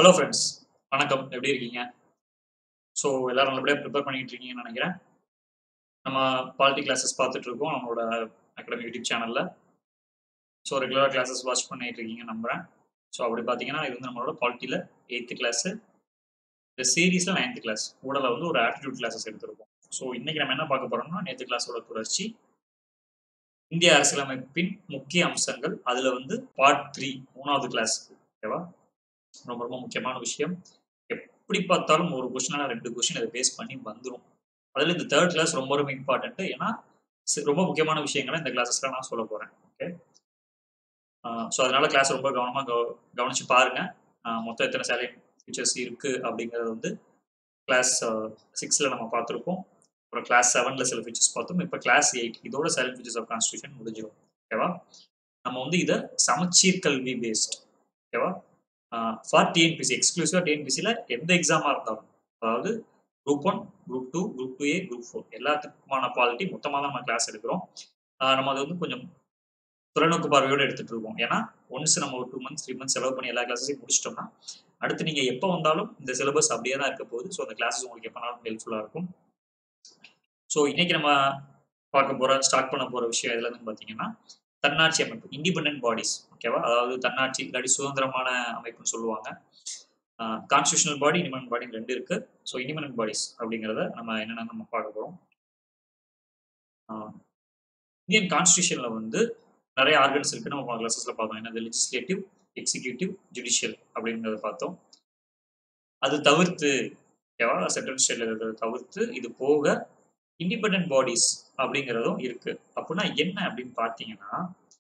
hello friends வணக்கம் எப்படி இருக்கீங்க ஸோ எல்லாரும் நல்லபடியாக ப்ரிப்பேர் பண்ணிட்டு இருக்கீங்கன்னு நினைக்கிறேன் நம்ம பாலிட்டி கிளாஸஸ் பார்த்துட்டு இருக்கோம் நம்மளோட அகாடமி யூடியூப் சேனலில் ஸோ ரெகுலராக கிளாஸஸ் வாட்ச் பண்ணிட்டு இருக்கீங்கன்னு நம்புகிறேன் ஸோ அப்படி பார்த்தீங்கன்னா இது வந்து நம்மளோட பாலிட்டியில் எயித்து கிளாஸு இந்த சீரீஸில் நைன்த்து கிளாஸ் ஊடல வந்து ஒரு ஆப்டிடியூட் கிளாஸஸ் எடுத்திருக்கோம் ஸோ இன்னைக்கு நம்ம என்ன பார்க்க போறோம்னா நேற்று கிளாஸோட தொடர்ச்சி இந்திய அரசியலமைப்பின் முக்கிய அம்சங்கள் அதில் வந்து பார்ட் த்ரீ மூணாவது கிளாஸ் ஓகேவா ரொம்ப ரொம்ப முக்கியமான விஷயம் எப்படி பார்த்தாலும் ஒரு கொஸ்டினால ரெண்டு கொஸ்டின் அதை பேஸ் பண்ணி வந்துடும் அதில் இந்த தேர்ட் கிளாஸ் ரொம்ப ரொம்ப இம்பார்ட்டன்ட் ஏன்னா சி- ரொம்ப முக்கியமான விஷயங்களை இந்த கிளாஸஸ்ல நான் சொல்ல போறேன் ஓகே ஸோ அதனால கிளாஸ் ரொம்ப கவனமாக கவ கவனிச்சு பாருங்க ஆஹ் மொத்தம் எத்தனை சேலரி ஃபீச்சர்ஸ் இருக்கு அப்படிங்கறது வந்து கிளாஸ் சிக்ஸில் நம்ம பார்த்துருப்போம் அப்புறம் கிளாஸ் செவனில் சில ஃபீச்சர்ஸ் பார்த்தோம் இப்போ கிளாஸ் எயிட் இதோட செவன் ஃபீச்சர்ஸ் ஆஃப் கான்ஸ்டியூஷன் முடிஞ்சிடும் ஓகேவா நம்ம வந்து இதை சமச்சீர் கல்வி பேஸ்ட் ஓகேவா ஃபார் டிஎன்பிசி எக்ஸ்க்ளூசிவாக டிஎன்பிசியில் எந்த எக்ஸாமாக இருந்தாலும் அதாவது group one group two group two A group four எல்லாத்துக்குமான குவாலிட்டி மொத்தமாக தான் நம்ம கிளாஸ் எடுக்கிறோம் ஆஹ் நம்ம அதை வந்து கொஞ்சம் தொலைநோக்கு பார்வையோடு எடுத்துட்டு இருக்கோம் ஏன்னா ஒன்ஸ் நம்ம ஒரு டூ மந்த்ஸ் த்ரீ மந்த்ஸ் செலவு பண்ணி எல்லா கிளாஸஸையும் முடிச்சிட்டோம்னா அடுத்து நீங்கள் எப்போ வந்தாலும் இந்த சிலபஸ் அப்படியே தான் இருக்க போகுது ஸோ அந்த கிளாஸஸ் உங்களுக்கு எப்போனாலும் ஹெல்ப்ஃபுல்லாக இருக்கும் ஸோ இன்னைக்கு நம்ம பார்க்க போகிற ஸ்டார்ட் பண்ண போகிற விஷயம் எதுல இருந்து பார்த்தீங்கன்னா தன்னாட்சி அமைப்பு இண்டிபெண்டன்ட் பாடிஸ் ஓகேவா அதாவது தன்னாட்சி இல்லாட்டி சுதந்திரமான அமைப்புன்னு சொல்லுவாங்க கான்ஸ்டியூஷனல் பாடி இண்டிபெண்டன்ட் பாடி ரெண்டு இருக்கு ஸோ இண்டிபெண்டன்ட் பாடிஸ் அப்படிங்கிறத நம்ம என்னென்ன நம்ம பார்க்க போகிறோம் இந்தியன் கான்ஸ்டியூஷன்ல வந்து நிறைய ஆர்கன்ஸ் இருக்குன்னு நம்ம கிளாஸஸ்ல பார்த்தோம் என்னது லெஜிஸ்லேட்டிவ் எக்ஸிக்யூட்டிவ் ஜுடிஷியல் அப்படிங்கிறத பார்த்தோம் அது தவிர்த்து ஓகேவா சென்ட்ரல் ஸ்டேட்ல இருக்கிறத தவிர்த்து இது போக இண்டிபெண்டன்ட் பாடிஸ் அப்படிங்கிறதும் இருக்கு அப்படின்னா என்ன அப்படின்னு பார்த்தீங்கன்னா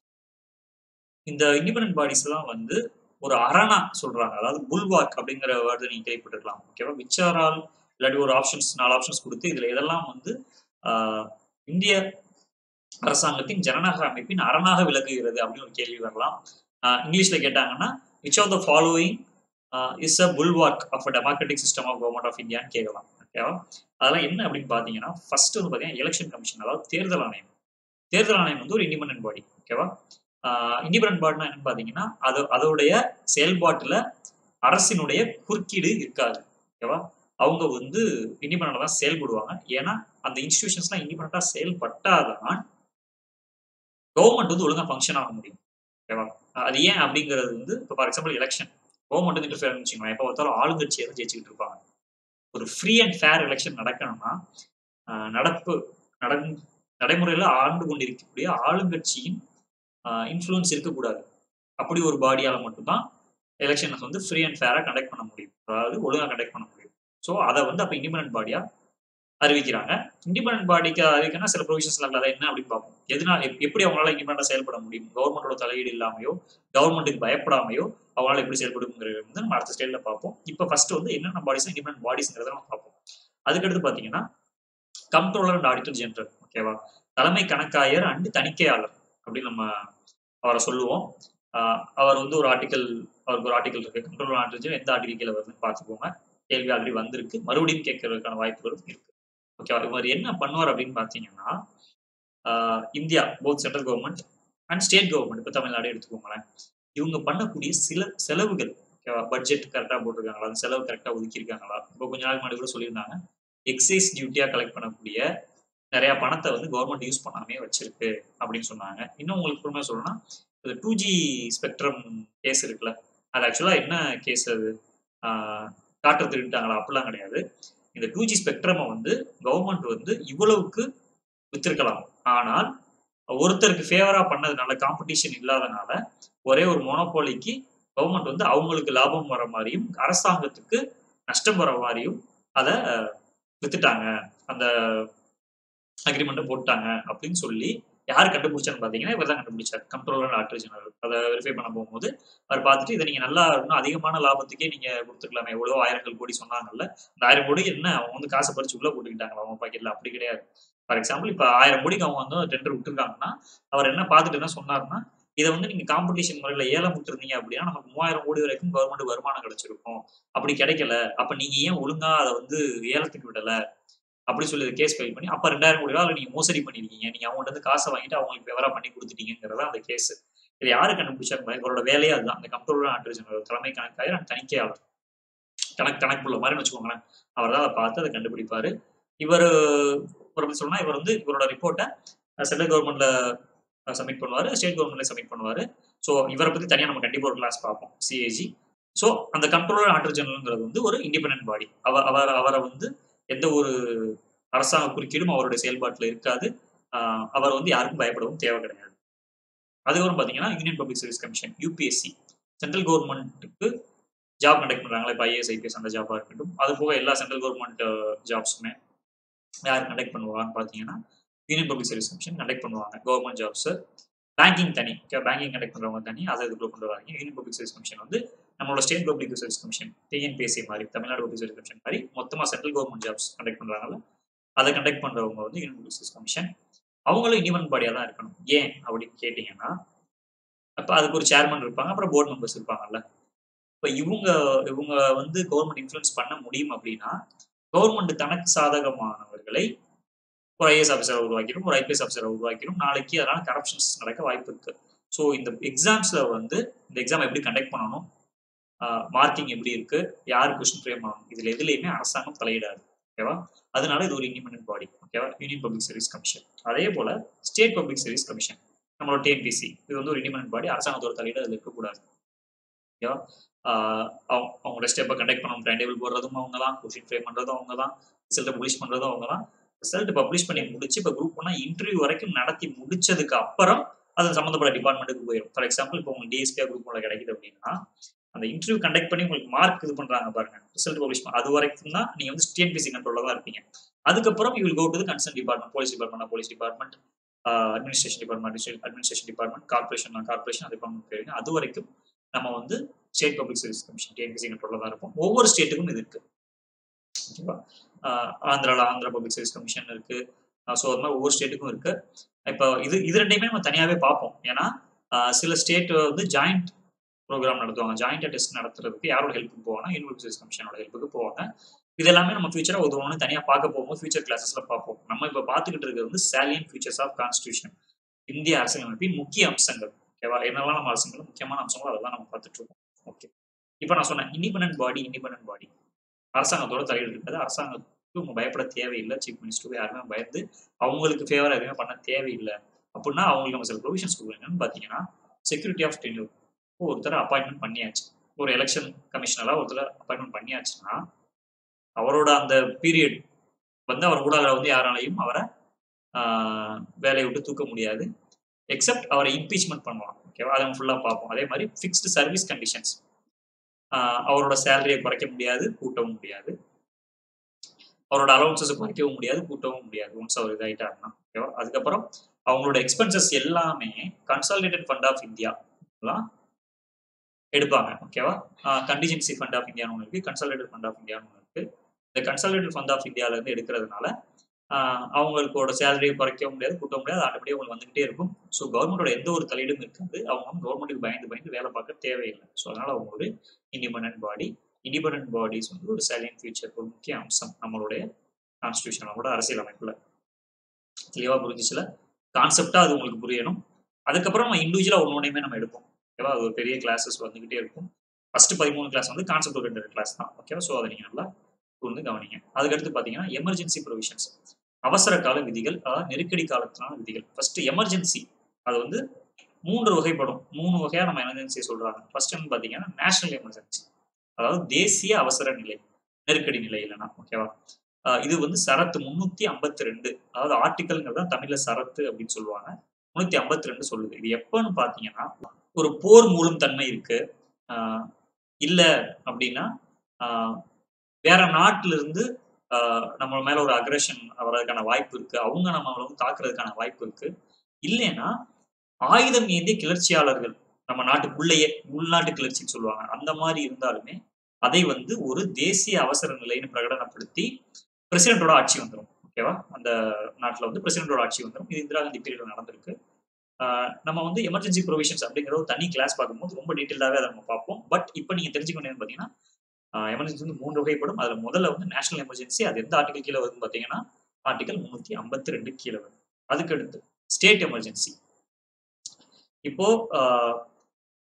இந்த இண்டிபெண்டன்ட் பாடிஸ் தான் வந்து ஒரு அரணா சொல்றாங்க அதாவது புல்வாக் அப்படிங்கிற வேர்டு நீங்க கேள்விப்பட்டிருக்கலாம் ஓகேவா விச்சாரால் இல்லாட்டி ஒரு ஆப்ஷன்ஸ் நாலு ஆப்ஷன்ஸ் கொடுத்து இதுல எதெல்லாம் வந்து ஆஹ், இந்திய அரசாங்கத்தின் ஜனநாயக அமைப்பின் அரணாக விளக்குகிறது அப்படின்னு ஒரு கேள்வி வரலாம் ஆஹ், இங்கிலீஷ்ல கேட்டாங்கன்னா which of the following is a bulwark of a democratic system of government of இந்தியான்னு கேட்கலாம் ஓகேவா அதெல்லாம் என்ன அப்படின்னு பார்த்தீங்கன்னா ஃபர்ஸ்ட் வந்து பார்த்தீங்கன்னா எலெக்ஷன் கமிஷன் அதாவது தேர்தல் ஆணையம் தேர்தல் ஆணையம் வந்து ஒரு இண்டிபெண்டன்ட் பாடி ஓகேவா இண்டிபெண்டன்ட் பாடினா என்னன்னு பார்த்தீங்கன்னா அது அதோடைய செயல்பாட்டில் அரசினுடைய குறுக்கீடு இருக்காது ஓகேவா அவங்க வந்து இண்டிபெண்டாக தான் செயல்படுவாங்க ஏன்னா அந்த இன்ஸ்டிடியூஷன்ஸ்லாம் இண்டிபெண்டாக செயல்பட்டாதான் கவர்மெண்ட் வந்து ஒழுங்கா ஃபங்க்ஷன் ஆக முடியும் ஓகேவா அது ஏன் அப்படிங்கிறது வந்து இப்போ ஃபார் எக்ஸாம்பிள் எலெக்ஷன் கவர்மெண்ட் வந்து இன்டர்ஃபியர் வச்சுக்கோங்க எப்போ பார்த்தாலும் ஆளுங்கட்சியை தான் ஜெயிச்சுக்கிட்டு இருப்பாங்க ஒரு ஃப்ரீ அண்ட் ஃபேர் எலெக்ஷன் நடக்கணும்னா ஆஹ் நடப்பு நடந் நடைமுறையில் ஆண்டு கொண்டிருக்கக்கூடிய ஆளுங்கட்சியின் இன்ஃப்ளூயன்ஸ் இருக்கக்கூடாது அப்படி ஒரு பாடியால் மட்டும்தான் எலெக்ஷன்ஸ் வந்து ஃப்ரீ அண்ட் ஃபேராக கண்டக்ட் பண்ண முடியும் அதாவது ஒழுங்காக கண்டக்ட் பண்ண முடியும் ஸோ அதை வந்து அப்போ இண்டிபெண்டன்ட் பாடியாக அறிவிக்கிறாங்க இண்டிபெண்டன்ட் பாடிக்கு அறிவிக்கனா சில ப்ரொவிஷன்ஸ் அதை என்ன அப்படின்னு பார்ப்போம் எதனால எப்- எப்படி அவங்களால இண்டிபெண்டாக செயல்பட முடியும் கவர்மெண்டோட தலையீடு இல்லாமையோ கவர்மெண்ட்டுக்கு பயப்படாமையோ அவங்களால எப்படி செயல்படுங்கிறது வந்து நம்ம அடுத்த ஸ்டேட்ல பார்ப்போம் இப்போ ஃபர்ஸ்ட் வந்து என்னென்ன பாடிஸ் இண்டிபெண்டன்ட் பாடிஸ்ங்கிறத நம்ம பார்ப்போம் அதுக்கடுத்து பார்த்தீங்கன்னா கம்ட்ரோலர் அண்ட் ஆடிட்டர் ஜெனரல் ஓகேவா தலைமை கணக்காயர் அண்ட் தணிக்கையாளர் அப்படின்னு நம்ம அவரை சொல்லுவோம் ஆஹ் அவர் வந்து ஒரு ஆர்டிக்கல் அவருக்கு ஒரு ஆர்டிக்கல் இருக்கு கண்ட்ரோலர் ஆர்டிக்கல் எந்த ஆர்டிக்கல் வருதுன்னு பார்த்துக்கோங்க கேள்வி ஆல்ரெடி வந்திருக்கு மறுபடியும் கேட்கறதுக்கான வாய்ப்புகளும் இருக்கு ஓகேவா இவர் என்ன பண்ணுவார் அப்படின்னு பார்த்தீங்கன்னா ah India both central government and state government இப்போ தமிழ்நாடு எடுத்துக்கோங்களேன் இவங்க பண்ணக்கூடிய சில செலவுகள் ஓகேவா பட்ஜெட் கரெக்டாக போட்டிருக்காங்களா அந்த செலவு கரெக்டாக ஒதுக்கியிருக்காங்களா இப்போ கொஞ்ச நாள் முன்னாடி கூட சொல்லியிருந்தாங்க எக்ஸைஸ் டியூட்டியாக கலெக்ட் பண்ணக்கூடிய நிறைய பணத்தை வந்து கவர்மெண்ட் யூஸ் பண்ணாமே வச்சிருக்கு அப்படின்னு சொன்னாங்க இன்னும் உங்களுக்கு பொறுமையாக சொல்லணும்னா இந்த டூ ஜி ஸ்பெக்ட்ரம் கேஸ் இருக்குல்ல அது ஆக்சுவலாக என்ன கேஸ் அது ஆஹ் காற்று திருட்டாங்களா அப்படிலாம் கிடையாது இந்த டூ ஜி ஸ்பெக்ட்ரமை வந்து கவர்மெண்ட் வந்து இவ்வளவுக்கு வித்திருக்கலாம் ஆனால் ஒருத்தருக்கு ஃபேவரா பண்ணதுனால காம்படிஷன் இல்லாதனால ஒரே ஒரு மொனோபோலிக்கு கவர்மெண்ட் வந்து அவங்களுக்கு லாபம் வர மாதிரியும் அரசாங்கத்துக்கு நஷ்டம் வர மாதிரியும் அதை வித்துட்டாங்க அந்த அக்ரிமெண்ட்டை போட்டாங்க அப்படின்னு சொல்லி யார் கண்டுபிடிச்சான்னு பார்த்தீங்கன்னா இவர் தான் கண்டுபிடிச்சார் கண்ட்ரோலர் ஆர்டர் ஜெனரல் அதை வெரிஃபை பண்ண போகும்போது அவர் பார்த்துட்டு இதை நீங்க நல்லா இன்னும் அதிகமான லாபத்துக்கே நீங்க கொடுத்துக்கலாமே எவ்வளோ ஆயிரங்கள் கோடி சொன்னாங்கல்ல அந்த ஆயிரம் கோடி என்ன அவங்க வந்து காசை பறிச்சு உள்ள போட்டுக்கிட்டாங்களா அவங்க பாக்கெட்ல அப்படி கிடையாது ஃபார் எக்ஸாம்பிள் இப்போ ஆயிரம் கோடிக்கு அவங்க வந்து டெண்டர் விட்டுருக்காங்கன்னா அவர் என்ன பார்த்துட்டு என்ன சொன்னாருன்னா இதை வந்து நீங்க காம்படிஷன் முறையில ஏலம் விட்டுருந்தீங்க அப்படின்னா நமக்கு மூவாயிரம் கோடி வரைக்கும் கவர்மெண்ட் வருமானம் கிடைச்சிருக்கும் அப்படி கிடைக்கல அப்ப நீங்க ஏன் ஒழுங்கா அதை வந்து ஏலத்துக்கு விடல அப்படி சொல்லி கேஸ் ஃபைல் பண்ணி அப்ப ரெண்டாயிரம் கோடி ரூபாய் நீங்க மோசடி பண்ணிருக்கீங்க நீங்க அவங்கள்ட்ட இருந்து காசை வாங்கிட்டு அவங்களுக்கு விவரா பண்ணி கொடுத்துட்டீங்கிறதா அந்த கேஸ் இது யாரு கண்டுபிடிச்சாரு இவரோட வேலையே அதுதான் அந்த கம்ப்யூட்டர் ஆண்டர் ஜெனரல் தலைமை கணக்காயர் and தணிக்கையாளர் கணக்கு கணக்குள்ள மாதிரின்னு வச்சுக்கோங்களேன் அவர் தான் அதை பார்த்து அதை கண்டுபிடிப்பாரு இவர் இவரை பத்தி சொல்லணும்னா இவர் வந்து இவரோட ரிப்போர்ட்டை சென்ட்ரல் கவர்மெண்ட்ல சப்மிட் பண்ணுவார் ஸ்டேட் கவர்மெண்ட்ல சப்மிட் பண்ணுவார் ஸோ இவரை பத்தி தனியாக நம்ம கண்டிப்பாக ஒரு கிளாஸ் பார்ப்போம் சிஏஜி ஸோ அந்த கண்ட்ரோலர் ஆட்டர் ஜெனரல்ங்கிறது வந்து ஒரு இண்டிபெண்டன்ட் பாடி அவர் அவர் அவரை வந்து எந்த ஒரு அரசாங்க குறுக்கீடும் அவருடைய செயல்பாட்டில் இருக்காது ஆஹ் அவர் வந்து யாருக்கும் பயப்படவும் தேவை கிடையாது அதுக்கப்புறம் பார்த்தீங்கன்னா Union Public service Commission UPSC central கவர்மெண்ட்டுக்கு ஜாப் கண்டக்ட் பண்ணுறாங்களா இப்போ ஐஏஎஸ் ஐபிஎஸ் அந்த ஜாபாக இருக்கட்டும் அது போக எல்லா சென்ட்ரல் கவர்மெண்ட் ஜாப்ஸுமே யார் கண்டக்ட் பண்ணுவாங்கன்னு பார்த்தீங்கன்னா Union Public service Commission conduct பண்ணுவாங்க கவர்மெண்ட் ஜாப்ஸ் பேங்கிங் தனி பேங்கிங் கண்டக்ட் பண்ணுறவங்க தனி அதை இதுக்குள்ள கொண்டு வராங்க யூனியன் பப்ளிக் சர்வீஸ் கமிஷன் வந்து நம்மளோட state public service commission TNPSC மாதிரி தமிழ்நாடு பப்ளிக் சர்வீஸ் கமிஷன் மாதிரி மொத்தமாக சென்ட்ரல் கவர்மெண்ட் ஜாப்ஸ் கண்டக்ட் பண்ணுறாங்கல்ல அதை கண்டக்ட் பண்ணுறவங்க வந்து யூனியன் பப்ளிக் சர்வீஸ் கமிஷன் அவங்களும் இண்டிபெண்ட் பாடியாக தான் இருக்கணும் ஏன் அப்படின்னு கேட்டிங்கன்னா அப்போ அதுக்கு ஒரு சேர்மன் இருப்பாங்க அப்புறம் போர்டு மெம்பர்ஸ் இருப்பாங்கல்ல இப்போ இவங்க இவங்க வந்து கவர்மெண்ட் இன்ஃப்ளூயன்ஸ் பண்ண முடியும் அப்படின்னா கவர்மெண்ட் தனக்கு சாதகமானவர்களை ஒரு ஐஏஎஸ் ஆஃபீஸரை உருவாக்கிடும் ஒரு ஐபிஎஸ் ஆஃபீஸரை உருவாக்கிடும் நாளைக்கு அதனால கரப்ஷன்ஸ் நடக்க வாய்ப்பு இருக்கு ஸோ இந்த எக்ஸாம்ஸ்ல வந்து இந்த எக்ஸாம் எப்படி கண்டக்ட் பண்ணணும் மார்க்கிங் எப்படி இருக்கு யார் கொஸ்டின் ஃப்ரேம் பண்ணணும் இதுல எதுலையுமே அரசாங்கம் தலையிடாது ஓகேவா அதனால இது ஒரு இண்டிபெண்டன்ட் பாடி ஓகேவா யூனியன் பப்ளிக் சர்வீஸ் கமிஷன் அதே போல ஸ்டேட் பப்ளிக் சர்வீஸ் கமிஷன் நம்மளோட டிஎன்பிசி இது வந்து ஒரு இண்டிபெண்டன்ட் பாடி அரசாங்கத்தோட தலையிட அதில் இருக்கக்கூடாது ஓகேவா அவங்க அவங்களோட ஸ்டெப்பை கண்டக்ட் பண்ணணும் டைம் டேபிள் போடுறதும் அவங்க தான் கொஸ்டின் ஃப்ரேம் பண்ணுறதும் அவங்க தான் ரிசல்ட்டை பப்ளிஷ் பண்ணுறதும் அவங்க தான் ரிசல்ட் பப்ளிஷ் பண்ணி முடிச்சு இப்போ குரூப் ஒன்னா இன்டர்வியூ வரைக்கும் நடத்தி முடிச்சதுக்கு அப்புறம் அது சம்மந்தப்பட்ட டிபார்ட்மெண்ட்டுக்கு போயிடும் ஃபார் எக்ஸாம்பிள் இப்போ உங்களுக்கு டிஎஸ்பியா குரூப் ஒன்ல கிடைக்குது அப்படின்னா அந்த இன்டர்வியூ கண்டக்ட் பண்ணி உங்களுக்கு மார்க் இது பண்றாங்க பாருங்க ரிசல்ட் பப்ளிஷ் அது வரைக்கும் தான் நீங்க வந்து டிஎன்பிசி கண்ட்ரோல தான் இருப்பீங்க அதுக்கப்புறம் you will go to concern department police department police department administration department administration department corporation corporation அது டிபார்ட்மெண்ட் அது வரைக்கும் நம்ம வந்து state public service commission TNPC கண்ட்ரோல தான் இருப்போம் ஒவ்வொரு ஸ்டேட்டுக்கும் இது இருக்கு ஓகேவா ஆந்திராவில் ஆந்திரா பப்ளிக் சர்வீஸ் கமிஷன் இருக்கு ஸோ அது மாதிரி ஒவ்வொரு ஸ்டேட்டுக்கும் இருக்கு இப்போ இது இது ரெண்டையுமே நம்ம தனியாகவே பார்ப்போம் ஏன்னா சில ஸ்டேட் வந்து ஜாயிண்ட் ப்ரோக்ராம் நடத்துவாங்க ஜாயிண்ட் டெஸ்ட் நடத்துறதுக்கு யாரோட ஹெல்ப்புக்கு போவாங்கன்னா யூனிவர்சிட்டி சர்வீஸ் கமிஷனோட ஹெல்ப்புக்கு போவாங்க இது எல்லாமே நம்ம ஃபியூச்சராக உதவணும்னு தனியாக பார்க்க போகும்போது ஃபியூச்சர் கிளாஸஸ்ல பார்ப்போம் நம்ம இப்போ பார்த்துக்கிட்டு இருக்கிறது வந்து சாலியன் ஃபியூச்சர்ஸ் ஆஃப் கான்ஸ்டியூஷன் இந்திய அரசியலமைப்பின் முக்கிய அம்சங்கள் ஓகேவா என்னெல்லாம் நம்ம அரசுங்களும் முக்கியமான அம்சங்களோ அதெல்லாம் நம்ம பார்த்துட்டு இருக்கோம் ஓகே இப்போ நான் சொன்னேன் இண்டிபெண்டன்ட் பாடி இண்டிபெண்டன்ட் பாடி அரசாங்கத்தோட தலையீடு இருக்காது அரசாங்கத்துக்கு உங்க பயப்பட தேவையில்லை சீஃப் மினிஸ்டருக்கு யாருமே பயந்து அவங்களுக்கு ஃபேவர் எதுவுமே பண்ண தேவையில்லை அப்படின்னா அவங்களுக்கு நம்ம சில ப்ரொவிஷன்ஸ் கொடுக்குறோம் பார்த்தீங்கன்னா செக்யூரிட்டி ஆஃப் டென்யூர் ஒருத்தர் அப்பாயின்மெண்ட் பண்ணியாச்சு ஒரு எலெக்ஷன் கமிஷனராக ஒருத்தர் அப்பாயின்மெண்ட் பண்ணியாச்சுன்னா அவரோட அந்த பீரியட் வந்து அவர் கூட வந்து யாராலையும் அவரை வேலையை விட்டு தூக்க முடியாது எக்ஸப்ட் அவரை இம்பீச்மெண்ட் பண்ணலாம் ஓகேவா அதை ஃபுல்லாக பார்ப்போம் அதே மாதிரி ஃபிக்ஸ்டு சர்வீஸ் கண்டிஷன்ஸ் அவரோட சேலரியை குறைக்க முடியாது கூட்டவும் முடியாது அவரோட அலவன்சஸை குறைக்கவும் முடியாது கூட்டவும் முடியாது ஒன்ஸ் அவர் இதாயிட்டாருன்னா ஓகேவா அதுக்கப்புறம் அவங்களோட எக்ஸ்பென்சஸ் எல்லாமே கன்சாலிடேட்டட் ஃபண்ட் ஆஃப் இந்தியா எடுப்பாங்க ஓகேவா கண்டிஜென்சி ஃபண்ட் ஆஃப் இந்தியான்னு ஒன்று இருக்கு கன்சாலிடேட் ஃபண்ட் ஆஃப் இந்தியான்னு ஒன்று இருக்கு இந்த கன்சாலிடேட் ஃபண்ட் ஆஃப் இந்தியால இருந்து எடுக்கிறதுனால அவங்களோட சேலரியை குறைக்க முடியாது கூட்ட முடியாது ஆட்டோமேட்டிக் உங்களுக்கு வந்துகிட்டே இருக்கும் ஸோ கவர்மெண்டோட எந்த ஒரு தலையீடும் இருக்காது அவங்க வந்து கவர்மெண்ட்டுக்கு பயந்து பயந்து வேலை பார்க்க தேவையில்லை ஸோ அதனால அவங்க ஒரு இண்டிபெண்ட் பாடி இண்டிபெண்ட் பாடிஸ் வந்து ஒரு சைலண்ட் ஃபியூச்சர் ஒரு முக்கிய அம்சம் நம்மளுடைய கான்ஸ்டியூஷன் நம்மளோட அரசியல் அமைப்புல தெளிவா புரிஞ்சிச்சுல கான்செப்டா அது உங்களுக்கு புரியணும் அதுக்கப்புறம் நம்ம இண்டிவிஜுவலா ஒன்று ஒன்றையுமே நம்ம எடுப்போம் ஓகேவா அது ஒரு பெரிய கிளாஸஸ் வந்துகிட்டே இருக்கும் ஃபர்ஸ்ட் பதிமூணு கிளாஸ் வந்து கான்செப்ட் ஓரியன்ட் கிளாஸ் தான் ஓகேவா ஸோ அதை நீங்கள் நல்லா கூர்ந்து கவனிங்க அதுக்கடுத்து பார்த்தீங்கன்னா எமர்ஜென்சி ப்ரொவிஷன்ஸ் அவசர கால விதிகள் அதாவது நெருக்கடி காலத்தினால விதிகள் ஃபர்ஸ்ட் எமர்ஜென்சி அது வந்து மூன்று வகைப்படும் மூணு வகையா நம்ம எமர்ஜென்சி சொல்றாங்க ஃபர்ஸ்ட் வந்து பாத்தீங்கன்னா நேஷனல் எமர்ஜென்சி அதாவது தேசிய அவசர நிலை நெருக்கடி நிலை இல்லைன்னா ஓகேவா இது வந்து சரத்து முன்னூத்தி ஐம்பத்தி ரெண்டு அதாவது ஆர்டிக்கல்ங்கிறது தமிழ்ல சரத்து அப்படின்னு சொல்லுவாங்க முன்னூத்தி ஐம்பத்தி ரெண்டு சொல்லுது இது எப்பன்னு பாத்தீங்கன்னா ஒரு போர் மூலம் தன்மை இருக்கு இல்ல அப்படின்னா வேற நாட்டுல இருந்து நம்ம மேல ஒரு அக்ரஷன் வர்றதுக்கான வாய்ப்பு இருக்கு அவங்க நம்ம வந்து தாக்குறதுக்கான வாய்ப்பு இருக்கு இல்லைன்னா ஆயுதம் ஏந்திய கிளர்ச்சியாளர்கள் நம்ம நாட்டுக்குள்ளேயே உள்நாட்டு கிளர்ச்சின்னு சொல்லுவாங்க அந்த மாதிரி இருந்தாலுமே அதை வந்து ஒரு தேசிய அவசர நிலைன்னு பிரகடனப்படுத்தி பிரசிடென்டோட ஆட்சி வந்துடும் ஓகேவா அந்த நாட்டில் வந்து பிரசிடென்டோட ஆட்சி வந்துடும் இது இந்திரா காந்தி பீரியட்ல நடந்திருக்கு நம்ம வந்து எமர்ஜென்சி ப்ரொவிஷன்ஸ் அப்படிங்கிற ஒரு தனி கிளாஸ் பார்க்கும்போது ரொம்ப டீட்டெயிலாகவே அதை நம்ம பார்ப்போம் பட் இப்போ நீங்கள் தெரிஞ்சுக்க வேண்டியது பார்த்தீங்கன்னா எமர்ஜென்சி வந்து மூன்று வகைப்படும் அதில் முதல்ல வந்து நேஷனல் எமர்ஜென்சி அது எந்த ஆர்டிகல் கீழே வருதுன்னு பார்த்தீங்கன்னா ஆர்டிகல் முந்நூற்றி ஐம்பத்தி ரெண்டு கீழே வரும் அதுக்கு அடுத்து ஸ்டேட் எமர்ஜென்சி இப்போ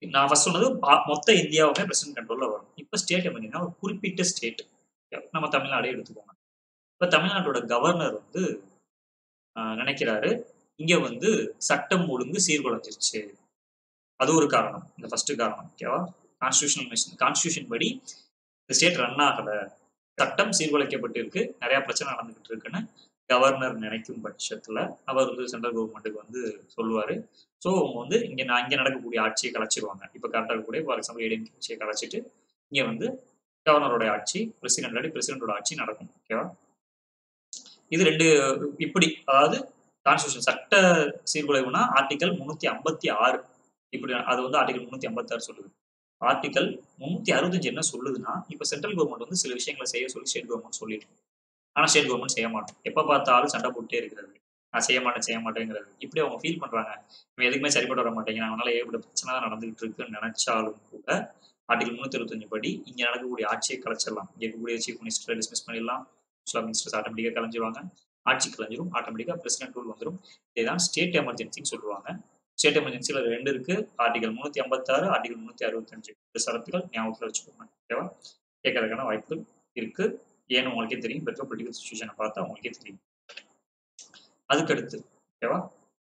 நான் ஃபர்ஸ்ட் சொன்னது பா- மொத்த இந்தியாவுமே பிரசிடென்ட் கண்ட்ரோல்ல வரும் இப்போ ஸ்டேட் எமர்ஜென்சினா ஒரு குறிப்பிட்ட ஸ்டேட் நம்ம தமிழ்நாடே எடுத்துக்கோங்க இப்போ தமிழ்நாட்டோட கவர்னர் வந்து ஆஹ், நினைக்கிறாரு இங்க வந்து சட்டம் ஒழுங்கு சீர்குலைஞ்சிருச்சு அது ஒரு காரணம் இந்த ஃபர்ஸ்ட் காரணம் ஓகேவா கான்ஸ்டியூஷனல் மிஷன் கான்ஸ்டியூஷன் படி இந்த ஸ்டேட் ரன் ஆகல சட்டம் சீர்குலைக்கப்பட்டு இருக்கு நிறைய பிரச்சனை நடந்துகிட்டு இருக்குன்னு கவர்னர் நினைக்கும் பட்சத்துல அவர் வந்து சென்ட்ரல் கவர்மெண்ட்டுக்கு வந்து சொல்லுவாரு ஸோ அவங்க வந்து இங்க நான் இங்க நடக்கக்கூடிய ஆட்சியை கலைச்சிருவாங்க இப்போ கரெக்டாக இருக்கக்கூடிய ஃபார் எக்ஸாம்பிள் ஏடிஎம் ஆட்சியை கலைச்சிட்டு இங்க வந்து கவர்னரோட ஆட்சி பிரசிடென்ட் இல்லாட்டி பிரசிடென்டோட ஆட்சி நடக்கும் ஓகேவா இது ரெண்டு இப்படி அதாவது கான்ஸ்டியூஷன் சட்ட சீர்குலைவுனா ஆர்டிகல் முன்னூத்தி ஐம்பத்தி ஆறு இப்படி அது வந்து ஆர்டிகல் முன்னூத்தி ஐம்பத்தாறு சொல்லுது ஆர்டிகல் முன்னூத்தி அறுபத்தஞ்சு என்ன சொல்லுதுன்னா இப்ப சென்ட்ரல் கவர்மெண்ட் வந்து சில விஷயங்களை செய்ய சொல்லி ஸ்டேட் கவர்மெண்ட் சொல்லிட்டு ஆனா ஸ்டேட் கவர்மெண்ட் செய்ய மாட்டோம் எப்ப பார்த்தாலும் சண்டை போட்டே இருக்கிறது நான் செய்ய மாட்டேன் செய்ய மாட்டேங்கிறது இப்படி அவங்க ஃபீல் பண்றாங்க இவன் எதுக்குமே சரிப்பட்டு வர மாட்டேங்கிறான் அவனால ஏகப்பட்ட பிரச்சனை தான் நடந்துகிட்டு இருக்குன்னு நினைச்சாலும் கூட ஆர்டிகல் முன்னூத்தி இருபத்தஞ்சு படி இங்க நடக்கக்கூடிய ஆட்சியை கலைச்சிடலாம் இங்க இருக்கக்கூடிய சீஃப் மினிஸ்டரை டிஸ்மிஸ் பண்ணிடலாம் முஸ்லாம் மினிஸ்டர்ஸ் ஆட்டோமேட்டிக்கா கலைஞ்சிருவாங்க ஆட்சி கலைஞ்சிரும் ஆட்டோமேட்டிக்கா பிரசிடென்ட் ரூல் வந்துடும் இதுதான் ஸ்டேட் எமர்ஜென்சின்னு சொல்லுவாங்க ஸ்டேட் எமர்ஜென்சியில் ரெண்டு இருக்கு ஆர்டிகல் முன்னூத்தி ஐம்பத்தாறு ஆர்டிகல் முன்னூத்தி அறுபத்தஞ்சு இந்த சரத்துகள் ஞாபகத்தில் வச்சுக்கோங்க ஓகேவா கேட்கறதுக்கான வாய்ப்பு இருக்கு ஏன்னு உங்களுக்கே தெரியும் பெட்ரோ பொலிட்டிக்கல் சுச்சுவேஷனை பார்த்தா உங்களுக்கே தெரியும் அதுக்கடுத்து ஓகேவா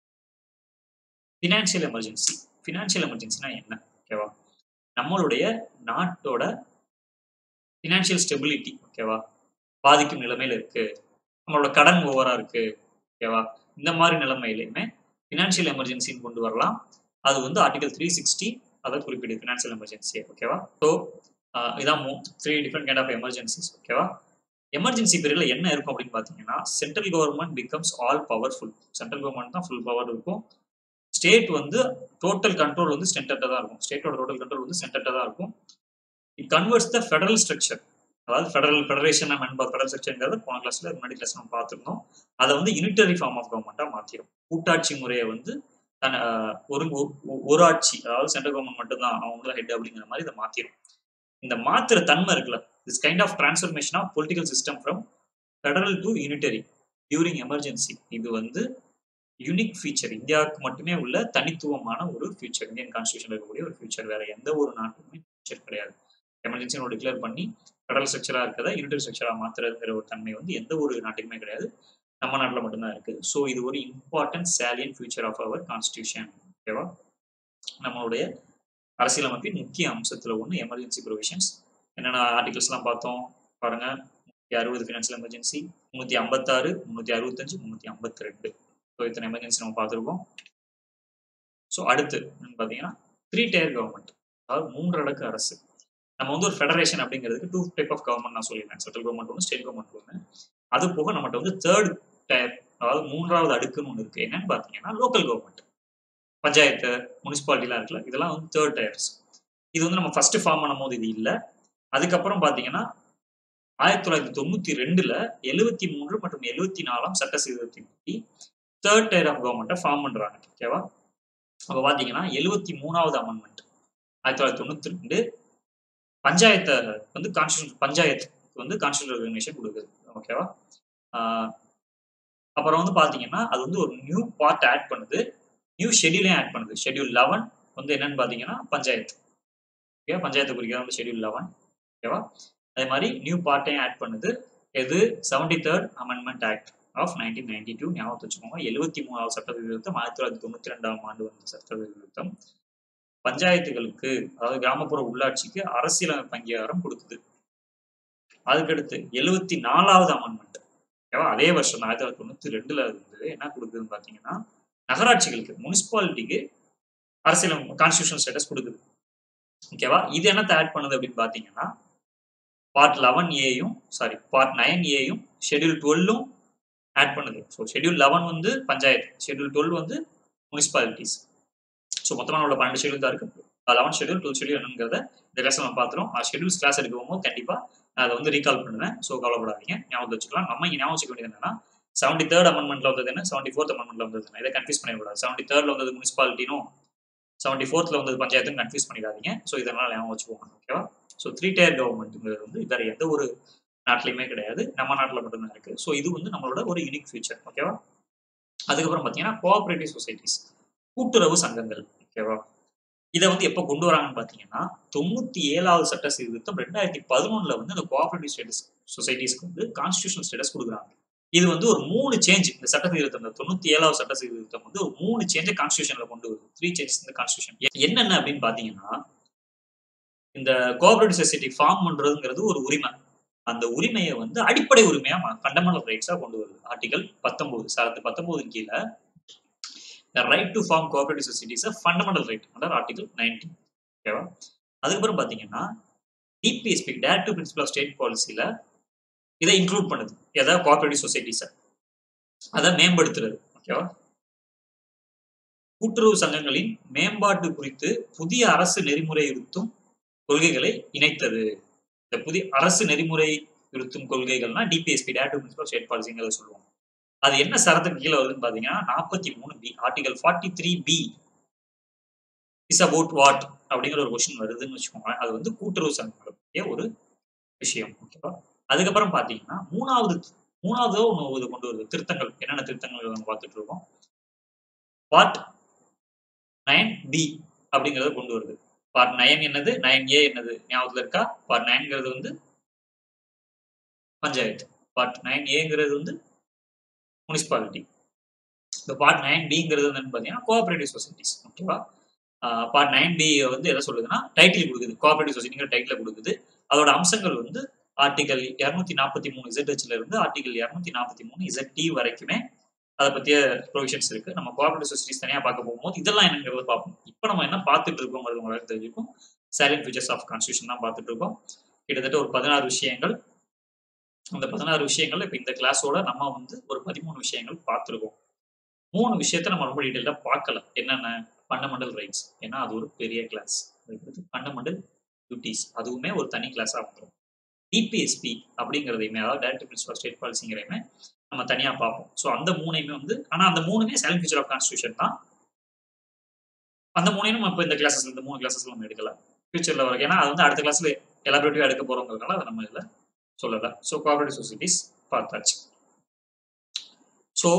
ஃபினான்ஷியல் எமர்ஜென்சி ஃபினான்ஷியல் எமர்ஜென்சினா என்ன ஓகேவா நம்மளுடைய நாட்டோட ஃபினான்ஷியல் ஸ்டெபிலிட்டி ஓகேவா பாதிக்கும் நிலைமையில இருக்கு நம்மளோட கடன் ஓவரா இருக்கு ஓகேவா இந்த மாதிரி நிலைமையிலுமே ஃபினான்ஷியல் எமர்ஜென்சின்னு கொண்டு வரலாம் அது வந்து ஆர்டிகல் த்ரீ சிக்ஸ்டி அதை குறிப்பிடுது ஃபினான்ஷியல் எமர்ஜென்சி ஓகேவா ஸோ இதான் three different kind of emergencies ஓகேவா எமர்ஜென்சி பீரியட்ல என்ன இருக்கும் அப்படின்னு பார்த்தீங்கன்னா central government becomes all powerful central government தான் ஃபுல் பவர் இருக்கும் ஸ்டேட் வந்து டோட்டல் கண்ட்ரோல் வந்து சென்டர்ட்ட தான் இருக்கும் ஸ்டேட்டோட டோட்டல் கண்ட்ரோல் வந்து சென்டர்ட்ட தான் இருக்கும் it converts the federal structure அதாவது ஃபெடரல் ஃபெடரேஷன் மென்பர் ஃபெடரல் ஸ்ட்ரக்சர்ங்கிறது போன கிளாஸ்ல முன்னாடி கிளாஸ் நம்ம பார்த்துருந்தோம் அதை வந்து யூனிட்டரி ஃபார்ம் ஆஃப் கவர்மெண்ட்டாக மாற்றிடும் கூட்டாட்சி முறையை வந்து தன் ஆஹ், ஒரு ஒரு- ஒரு ஆட்சி அதாவது சென்ட்ரல் கவர்மெண்ட் மட்டும்தான் அவங்க தான் ஹெட் அப்படிங்கிற மாதிரி இதை மாற்றிடும் இந்த மாத்திர தன்மை இருக்குல்ல this kind of transformation of political system from federal to unitary during emergency இது வந்து யூனிக் ஃபீச்சர் இந்தியாவுக்கு மட்டுமே உள்ள தனித்துவமான ஒரு ஃபியூச்சர் இந்தியன் கான்ஸ்டியூஷன் இருக்கக்கூடிய ஒரு ஃபியூச்சர் வேற எந்த ஒரு நாட்டுக்குமே ஃபியூச்சர் கிடையாது எமர்ஜென்சி டிக்ளேர் பண்ணி ஃபெடரல் ஸ்ட்ரக்சரா இருக்கிறத யூனிட்டரி ஸ்ட்ரக்சரா மாத்துறதுங்கிற ஒரு தன்மை வந்து எந்த ஒரு நாட்டுக்குமே கிடையாது நம்ம நாட்டில் மட்டும்தான் இருக்கு ஸோ இது ஒரு important salient feature of our constitution ஓகேவா நம்மளுடைய அரசியலமைப்பின் முக்கிய அம்சத்துல ஒன்று எமர்ஜென்சி ப்ரொவிஷன்ஸ் என்னென்ன ஆர்டிகல்ஸ்லாம் பார்த்தோம் பாருங்க முன்னூத்தி அறுபது ஃபினான்ஷியல் எமர்ஜென்சி முந்நூற்றி ஐம்பத்தாறு முந்நூற்றி அறுபத்தஞ்சு முந்நூற்றி ஐம்பத்தி ரெண்டு ஸோ இத்தனை எமர்ஜென்சி நம்ம பார்த்துருக்கோம் ஸோ அடுத்து என்னன்னு பார்த்தீங்கன்னா த்ரீ டயர் கவர்மெண்ட் அதாவது மூன்று அடுக்கு அரசு நம்ம வந்து ஒரு ஃபெடரேஷன் அப்படிங்கிறதுக்கு டூ டைப் ஆஃப் கவர்மெண்ட் நான் சொல்லியிருந்தேன் சென்ட்ரல் கவர்மெண்ட் ஒன்று ஸ்டேட் கவர்மெண்ட் ஒன்று அது போக நம்மகிட்ட வந்து தேர்ட் டயர் அதாவது மூன்றாவது அடுக்குன்னு ஒன்று இருக்கு என்னன்னு பார்த்தீங்கன்னா லோக்கல் கவர்மெண்ட் பஞ்சாயத்து முனிசிபாலிட்டிலாம் இருக்குல்ல இதெல்லாம் வந்து தேர்ட் டயர்ஸ் இது வந்து நம்ம ஃபர்ஸ்ட் ஃபார்ம் பண்ணும் போது இது இல்லை அதுக்கப்புறம் பார்த்தீங்கன்னா ஆயிரத்தி தொள்ளாயிரத்தி தொண்ணூத்தி ரெண்டுல எழுவத்தி மூன்று மற்றும் எழுவத்தி நாலாம் சட்ட சீர்திருத்தத்தின்படி தேர்ட் டயர் ஆஃப் கவர்மெண்ட்டை ஃபார்ம் பண்றாங்க ஓகேவா அப்போ பார்த்தீங்கன்னா எழுவத்தி மூணாவது அமெண்ட்மெண்ட் ஆயிரத்தி தொள்ளாயிரத்தி தொண்ணூத்தி ரெண்டு பஞ்சாயத்தை வந்து கான்ஸ்டியூஷன் பஞ்சாயத்து வந்து கான்ஸ்டியூஷன் ரெகக்னேஷன் கொடுக்குது ஓகேவா ஆஹ் அப்புறம் வந்து பார்த்தீங்கன்னா அது வந்து ஒரு நியூ பார்ட் ஆட் பண்ணுது நியூ ஷெடியூலையும் ஆட் பண்ணுது ஷெடியூல் லெவன் வந்து என்னன்னு பார்த்தீங்கன்னா பஞ்சாயத்து ஓகே பஞ்சாயத்து குறிக்கிறது வந்து ஷெடியூல் லெவன் ஓகேவா அதே மாதிரி நியூ பார்ட்டையும் ஆட் பண்ணுது எது seventy third amendment act of nineteen ninety two ஞாபகத்தை வச்சுக்கோங்க எழுபத்தி மூணாவது சட்ட திருத்தம் ஆயிரத்தி தொள்ளாயிரத்தி தொண்ணூத்தி ரெண்டாம் ஆண்டு வந்த சட்ட திருத்தம் பஞ்சாயத்துகளுக்கு அதாவது கிராமப்புற உள்ளாட்சிக்கு அரசியலமைப்பு அங்கீகாரம் கொடுக்குது அதுக்கடுத்து எழுவத்தி நாலாவது அமெண்ட்மெண்ட் ஓகேவா அதே வருஷம் ஆயிரத்தி தொள்ளாயிரத்தி தொண்ணூத்தி ரெண்டுல இருந்து என்ன கொடுக்குதுன்னு பாத்தீங்கன்னா நகராட்சிகளுக்கு முனிசிபாலிட்டிக்கு அரசியல் கான்ஸ்டியூஷன் ஸ்டேட்டஸ் கொடுக்குது ஓகேவா இது என்னத்தை ஆட் பண்ணுது அப்படின்னு பாத்தீங்கன்னா பார்ட் லெவன் ஏயும் சாரி பார்ட் நைன் ஏயும் ஷெட்யூல் டுவெல்லும் ஆட் பண்ணுது ஸோ ஷெட்யூல் லெவன் வந்து பஞ்சாயத்து ஷெட்யூல் டுவெல் வந்து முனிசிபாலிட்டிஸ் ஸோ மொத்தமாக உள்ள பன்னெண்டு ஷெட்யூல் தான் இருக்கு லெவன் ஷெட்யூல் டுவெல் ஷெட்யூல் என்னங்கிறத இந்த கிளாஸ் நம்ம பார்த்துரும் ஆ ஷெட்யூல்ஸ் கிளாஸ் எடுக்கும் போது கண்டிப்பாக நான் அதை வந்து ரீகால் பண்ணுவேன் ஸோ கவலைப்படாதீங்க ஞாபகம் வச்சுக்கலாம் நம்ம இங்கே ஞாபகம் வச்சுக்க வேண்டியது என்னன்னா செவன்டி தேர்ட் அமெண்ட்மெண்ட்ல வந்தது என்ன செவன்டி ஃபோர்த் அமெண்ட்மெண்ட்ல வந்தது என்ன இதை கன்ஃபியூஸ் பண்ணிடக்கூடாது செவன்டி தேர்ட்ல வந்தது முனிசிபாலிட்டினும் செவன்டி ஃபோர்த்ல வந்தது பஞ்சாயத்துன்னு கன்ஃபியூஸ் பண்ணிடாதீங்க ஸோ இதனால ஞாபகம் வச்சுக்கோங்க ஓகேவா ஸோ த்ரீ டயர் கவர்மெண்ட்டுங்கிறது வந்து வேற எந்த ஒரு நாட்டிலையுமே கிடையாது நம்ம நாட்டில் மட்டும்தான் இருக்கு ஸோ இது வந்து நம்மளோட ஒரு யூனிக் ஃபீச்சர் ஓகேவா அதுக்கப்புறம் பார்த்தீங்கன்னா கோஆபரேட்டிவ் சொசைட்டிஸ் கூட்டுறவு சங்கங்கள் ஓகேவா இதை வந்து எப்போ கொண்டு வராங்கன்னு பார்த்தீங்கன்னா தொண்ணூத்தி ஏழாவது சட்ட சீர்திருத்தம் ரெண்டாயிரத்தி பதினொன்னுல வந்து அந்த கோஆபரேட்டிவ் ஸ்டேட்டஸ் சொசைட்டிஸ்க்கு வந்து கான்ஸ்டியூஷனல் ஸ்டேட்டஸ் கொடுக்குறாங்க இது வந்து ஒரு மூணு சேஞ்ச் இந்த சட்ட சீர்திருத்தம் இந்த தொண்ணூத்தி ஏழாவது சட்ட சீர்திருத்தம் வந்து ஒரு மூணு சேஞ்சை கான்ஸ்டியூஷன்ல கொண்டு வருது த்ரீ சேஞ்சஸ் இந்த கான்ஸ்டியூஷன் என்னென்ன அப்படின்னு பாத்தீங்கன்னா இந்த கோஆபரேட்டிவ் சொசைட்டி ஃபார்ம் பண்றதுங்கிறது ஒரு உரிமை அந்த உரிமையை வந்து அடிப்படை உரிமையா ஃபண்டமெண்டல் ரைட்ஸா கொண்டு வருது ஆர்டிகல் பத்தொன்பது சரத்து பத்தொன்பது கீழே the right to form cooperative society is a fundamental right under article 19 ஓகேவா அதுக்கப்புறம் பாத்தீங்கன்னா DPSP directive principal of state பாலிசியில இதை இன்க்ளூட் பண்ணுது ஏதாவது கோஆபரேட்டிவ் சொசைட்டிஸை அதை மேம்படுத்துறது ஓகேவா கூட்டுறவு சங்கங்களின் மேம்பாட்டு குறித்து புதிய அரசு நெறிமுறை இருத்தும் கொள்கைகளை இணைத்தது இந்த புதிய அரசு நெறிமுறை இருத்தும் கொள்கைகள்னா DPSP directive principal of state பாலிசிங்கிறத சொல்லுவோம் அது என்ன சரத்துக்கு கீழே வருதுன்னு பாத்தீங்கன்னா நாற்பத்தி மூணு B article forty three B is about what அப்படிங்கிற ஒரு கொஸ்டின் வருதுன்னு வச்சுக்கோங்களேன் அது வந்து கூட்டுறவு சங்கங்களை பற்றிய ஒரு விஷயம் ஓகேவா அதுக்கப்புறம் பாத்தீங்கன்னா மூணாவது மூணாவது ஒன்று இது கொண்டு வருது திருத்தங்கள் என்னென்ன திருத்தங்கள் நம்ம பார்த்துட்டு இருக்கோம் பார்ட் நைன் பி அப்படிங்கறத கொண்டு வருது பார்ட் நைன் என்னது நைன் ஏ என்னது ஞாபகத்துல இருக்கா பார்ட் நைன்ங்கிறது வந்து பஞ்சாயத்து பார்ட் நைன் ஏங்கிறது வந்து முனிசிபாலிட்டி இந்த பார்ட் நைன் பிங்கிறது வந்து பார்த்தீங்கன்னா கோஆபரேட்டிவ் சொசைட்டிஸ் ஓகேவா பார்ட் நைன் பி வந்து எதை சொல்லுதுன்னா டைட்டில் கொடுக்குது கோஆபரேட்டிவ் சொசைட்டிங்கிற டைட்டில் கொடுக்குது அதோட அம்சங்கள் வந்து ஆர்டிகல் இரநூத்தி நாற்பத்தி மூணு இசட்ஹெச்ல இருந்து ஆர்டிகல் இரநூத்தி நாற்பத்தி மூணு இசட் டி வரைக்குமே அதை பத்திய ப்ரொவிஷன்ஸ் இருக்கு நம்ம கோஆபரேட்டிவ் சொசைட்டிஸ் தனியாக பார்க்க போகும்போது இதெல்லாம் என்னங்கிறத பார்ப்போம் இப்போ நம்ம என்ன பார்த்துட்டு இருக்கோங்கிறது உங்களுக்கு தெரிஞ்சுக்கும் சைலண்ட் ஃபியூச்சர்ஸ் ஆஃப் கான்ஸ்டியூஷன் தான் பார்த்துட்டு இருக்கோம் கிட்டத்தட்ட ஒரு பதினாறு விஷயங்கள் அந்த பதினாறு விஷயங்கள் இப்போ இந்த கிளாஸோட நம்ம வந்து ஒரு பதிமூணு விஷயங்கள் பார்த்துருக்கோம் மூணு விஷயத்த நம்ம ரொம்ப டீட்டெயிலாக பார்க்கல என்னென்ன ஃபண்டமெண்டல் ரைட்ஸ் ஏன்னா அது ஒரு பெரிய கிளாஸ் அதுக்கடுத்து ஃபண்டமெண்டல் டியூட்டிஸ் அதுவுமே ஒரு தனி கிளாஸாக வந்துடும் டிபிஎஸ்பி அப்படிங்கிறதையுமே அதாவது டைரக்டர் பிரின்சிபல் ஸ்டேட் பாலிசிங்கிறதையுமே நம்ம தனியாக பார்ப்போம் ஸோ அந்த மூணையுமே வந்து ஆனால் அந்த மூணுமே சைலண்ட் ஃபியூச்சர் ஆஃப் கான்ஸ்டியூஷன் தான் அந்த மூணையும் நம்ம இப்போ இந்த கிளாஸஸ்ல இந்த மூணு கிளாஸஸ்ல நம்ம எடுக்கல ஃபியூச்சரில் வர ஏன்னா அது வந்து அடுத்த கிளாஸ்ல எலாபரேட்டிவாக எடுக்க போகிறோங்கிறதுனால அதை நம்ம இதில் சொல்லலை ஸோ கோஆபரேட்டிவ் சொசைட்டிஸ் பார்த்தாச்சு so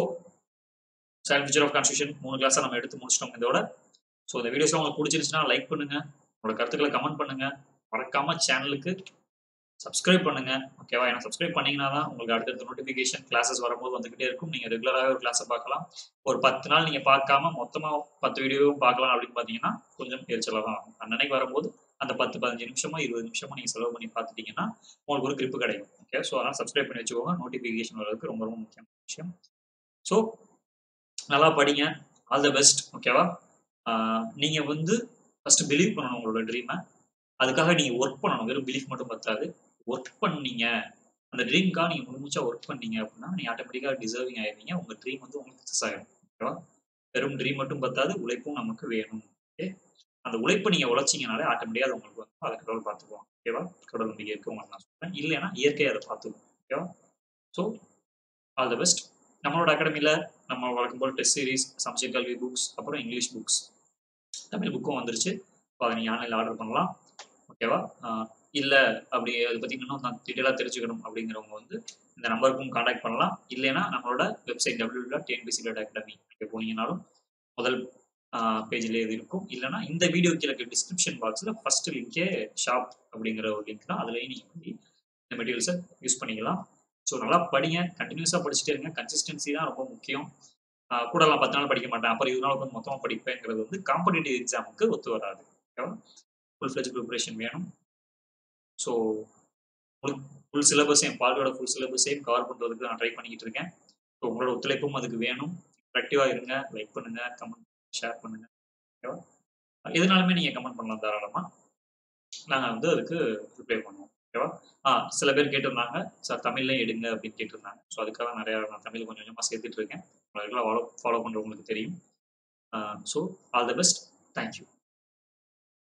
salient feature of constitution மூணு கிளாஸாக நம்ம எடுத்து முடிச்சிட்டோம் இதோட ஸோ இந்த வீடியோஸ்லாம் உங்களுக்கு பிடிச்சிருந்துச்சுன்னா லைக் பண்ணுங்க உங்களோட கருத்துக்களை கமெண்ட் பண்ணுங்க மறக்காம சேனலுக்கு சப்ஸ்கிரைப் பண்ணுங்க ஓகேவா ஏன்னா சப்ஸ்கிரைப் பண்ணீங்கன்னா தான் உங்களுக்கு அடுத்தடுத்த நோட்டிஃபிகேஷன் கிளாஸஸ் வரும்போது வந்துகிட்டே இருக்கும் நீங்கள் ரெகுலராகவே ஒரு கிளாஸை பார்க்கலாம் ஒரு பத்து நாள் நீங்கள் பார்க்காம மொத்தமாக பத்து வீடியோவும் பார்க்கலாம் அப்படின்னு பார்த்தீங்கன்னா கொஞ்சம் எரிச்சலாக தான் ஆகும் அன்னைக்கு வரும்போது அந்த பத்து பதினஞ்சு நிமிஷமோ இருபது நிமிஷமோ நீங்கள் செலவு பண்ணி பார்த்துட்டீங்கன்னா உங்களுக்கு ஒரு grip கிடைக்கும் ஓகே ஸோ அதனால் சப்ஸ்கிரைப் பண்ணி வச்சுக்கோங்க நோட்டிஃபிகேஷன் வர்றதுக்கு ரொம்ப ரொம்ப முக்கியமான விஷயம் ஸோ நல்லா படிங்க ஆல் த பெஸ்ட் ஓகேவா நீங்கள் வந்து ஃபர்ஸ்ட் பிலீவ் பண்ணணும் உங்களோட ட்ரீமை அதுக்காக நீங்கள் ஒர்க் பண்ணணும் வெறும் பிலீஃப் மட்டும் பத்தாது ஒர்க் பண்ணீங்க அந்த ட்ரீம்க்காக நீங்கள் முழுமுச்சா ஒர்க் பண்ணீங்க அப்படின்னா நீங்கள் ஆட்டோமேட்டிக்காக டிசர்விங் ஆயிருவீங்க உங்கள் ட்ரீம் வந்து உங்களுக்கு சக்ஸஸ் ஆயிடும் ஓகேவா வெறும் ட்ரீம் மட்டும் பத்தாது உழைப்பும் நமக்கு வேணும் ஓகே அந்த உழைப்பை நீங்கள் உழைச்சிங்கனாலே ஆட்டோமேட்டிக்காக அது உங்களுக்கு வந்து அதை கடவுள் பார்த்துக்குவோம் ஓகேவா கடவுள் நம்பிக்கை இருக்கு உங்களுக்கு நான் சொல்கிறேன் இல்லைன்னா இயற்கையை அதை பார்த்துக்கும் ஓகேவா ஸோ ஆல் த பெஸ்ட் நம்மளோட அகாடமியில் நம்ம வழக்கம் போல் டெஸ்ட் சீரிஸ் சமச்சீர் கல்வி புக்ஸ் அப்புறம் இங்கிலீஷ் புக்ஸ் தமிழ் புக்கும் வந்துருச்சு இப்போ அதை நீங்கள் ஆன்லைனில் ஆர்டர் பண்ணலாம் ஓகேவா இல்லை அப்படி அதை பற்றி இன்னும் நான் டீட்டெயிலாக தெரிஞ்சுக்கணும் அப்படிங்கிறவங்க வந்து இந்த நம்பருக்கும் காண்டாக்ட் பண்ணலாம் இல்லைன்னா நம்மளோட website W dot TNPC dot academy இங்கே போனீங்கனாலும் முதல் பேஜில் இது இருக்கும் இல்லைன்னா இந்த வீடியோ கீழே டிஸ்கிரிப்ஷன் பாக்ஸில் ஃபர்ஸ்ட் லிங்கே ஷாப் அப்படிங்கிற ஒரு லிங்க் தான் அதுலேயும் நீங்கள் வந்து இந்த மெட்டீரியல்ஸை யூஸ் பண்ணிக்கலாம் ஸோ நல்லா படிங்க கண்டினியூஸாக படிச்சுட்டே இருங்க கன்சிஸ்டன்சி தான் ரொம்ப முக்கியம் கூட நான் பத்து நாள் படிக்க மாட்டேன் அப்புறம் இருபது நாள் வந்து மொத்தமாக படிப்பேங்கிறது வந்து காம்படிட்டிவ் எக்ஸாமுக்கு ஒத்து வராது ஓகேவா ஃபுல் ஃப்ளெஜ் ப்ரிப்பரேஷன் வேணும் ஸோ ஃபுல் ஃபுல் சிலபஸையும் பால்டோட ஃபுல் சிலபஸையும் கவர் பண்ணுறதுக்கு நான் ட்ரை பண்ணிக்கிட்டு இருக்கேன் ஸோ உங்களோட ஒத்துழைப்பும் அதுக்கு வேணும் ஆக்டிவாக இருங்க லைக் பண்ணுங்க கமெண்ட் ஷேர் பண்ணுங்க ஓகேவா எதுனாலுமே நீங்கள் கமெண்ட் பண்ணலாம் தாராளமாக நாங்கள் வந்து அதுக்கு ரிப்ளை பண்ணுவோம் ஓகேவா ஆ சில பேர் கேட்டிருந்தாங்க சார் தமிழ்லேயும் எடுங்க அப்படின்னு கேட்டிருந்தாங்க ஸோ அதுக்காக நிறையா நான் தமிழ் கொஞ்சம் கொஞ்சமாக சேர்த்துட்டு இருக்கேன் ரெகுலராக ஃபாலோ ஃபாலோ பண்ணுறவங்களுக்கு தெரியும் so all the best thank you